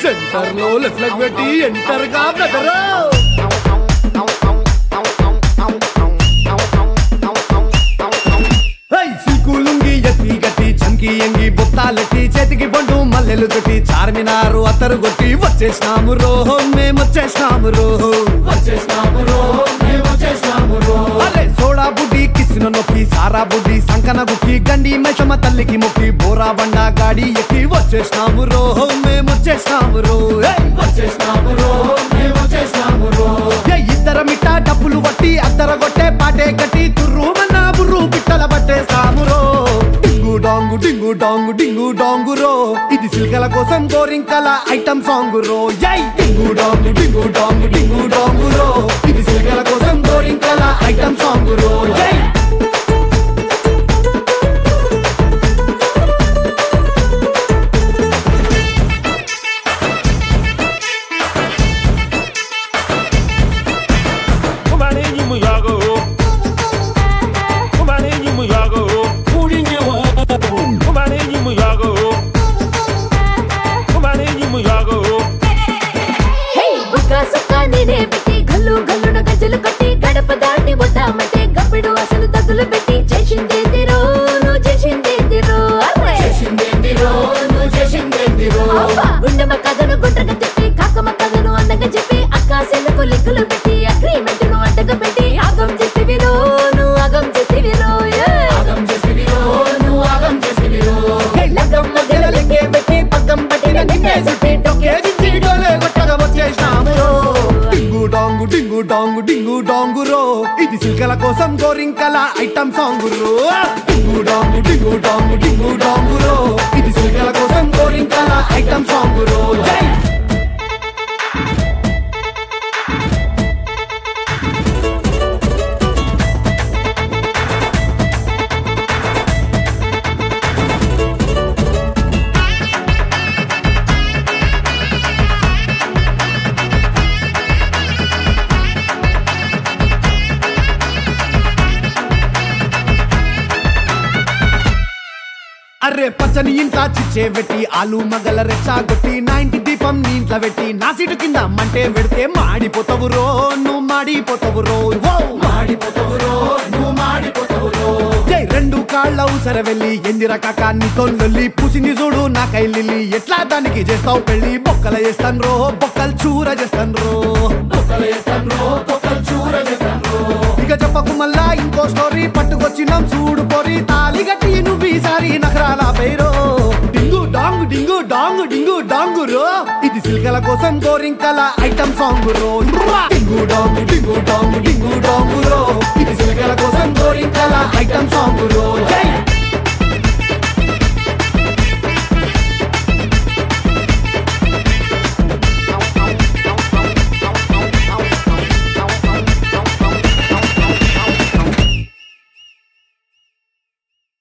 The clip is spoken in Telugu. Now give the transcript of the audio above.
సెంటర్ లో లెఫ్ట్ లెగ్ పెట్టి ఎంటర్ గా బ్రదర్ సిల్కు లుంగి ఎత్తి గట్టి చంకి ఎంగి బొత్తాలెట్టి చేతికి బండు మల్లెలు చుట్టి చార్మినారు అత్తరు కొట్టి వచ్చేసినాము రో మేము వచ్చేసినాము రో వచ్చేసినాము రో మేము వచ్చేసినాము రో అరే సోడా బుడ్డి కిసిన నొక్కి సారా బుడ్డి సంకన గుక్కి గండి మైసమ్మ తల్లికి మొక్కి బోరా బండ గాడి ఎక్కి వచ్చేసినాము రో మేము వచ్చేసినాము రో ఏయ్! వచ్చేసినాము రో మేము వచ్చేసినాము రో ఏ ఇద్దరమిట్ట డబ్బులు వట్టి అద్దర కొట్టే పాటే కట్టి తుర్రు మన్నా బుర్రు పిట్టల పట్టేసాము రో డింగు డాంగు డింగు డాంగు డింగు డాంగు రో ఇది సిల్కల కోసం గోరింకల ఐటమ్ సాంగ్ రో యై డింగు డాంగు డింగు డాంగు డింగు డాంగు రో ఇది సిల్కల కోసం గోరింకల ఐటమ్ సాంగ్ రో యై Kumaninyi muyago. Kumaninyi muyago. Kumaninyi muyago. Kumaninyi muyago. హే బుక్క సుక్క నేనే పెట్టి గల్లు గల్లున గజ్జలు కట్టి గడప దాటి వద్దామంటే గప్పుడు అసలు దద్దులు పెట్టి చేసిందేందిరో నువ్వు చేసిందేందిరో అర్రే అబ్బా, గుండెమ్మ కథను గుండ్రగ చెప్పి కాకమ్మ కథను అందంగా చెప్పి అక్క సెల్లకు లెక్కలు పెట్టి అగ్రిమెంట్ ను అడ్డగా పెట్టి ఆగం చేస్తేవిరో నువ్వు ఆగం చేస్తేవిరో లగ్గం మధ్యలో లెక్కే పెట్టి పక్కం పట్టిన నిన్నే చుట్టి డొక్కే దించి డోలే కొట్టగా వచ్చేసినాము రో. డింగు డాంగు డింగు డాంగు డింగు డాంగు రో ఇది సిల్కల కోసం గోరింకల ఐటమ్ సాంగ్ రో డింగు డాంగు డింగు డాంగు డింగు డాంగు రో ఇది సిల్కల కోసం గోరింకల ఐటమ్ సాంగ్ రో జై అరే పచ్చని ఇంట్లో చిచ్చే పెట్టి ఆలు మగల రెచ్చాగొట్టి నా ఇంటి దీపం నీ ఇంట్లో పెట్టి నా సీటు కింద మంటే పెడితే మాడిపోతావు రో నువ్వు మాడిపోతావు రో ఓ మాడిపోతావు రో నువ్వు మాడిపోతావు రో జై రెండు కాళ్ళ ఉసర వెళ్ళి ఎందిర కాక నీతో లొల్లి పుసిని చూడు నా కైలిల్లి ఎట్లా దానికి చేస్తావు పెళ్ళి బొక్కల చేస్తాను రో బొక్కలు చూర చేస్తాను రో బొక్కల చేస్తాను రో బొక్కలు చూర చేస్తాను రో ఇక చెప్పకు మళ్ళా ఇంకో స్టోరీ పట్టుకొచ్చినాం చూడు పొరి తాలి గట్టి నువ్వు ఈసారి నగరాల పేరో డింగు డాంగు డింగు డాంగు డింగు డాంగు రో ఇది సిల్కల కోసం గోరింకల ఐటమ్ సాంగ్ రో డింగు డాంగు డింగు డాంగు డింగు డాంగు రో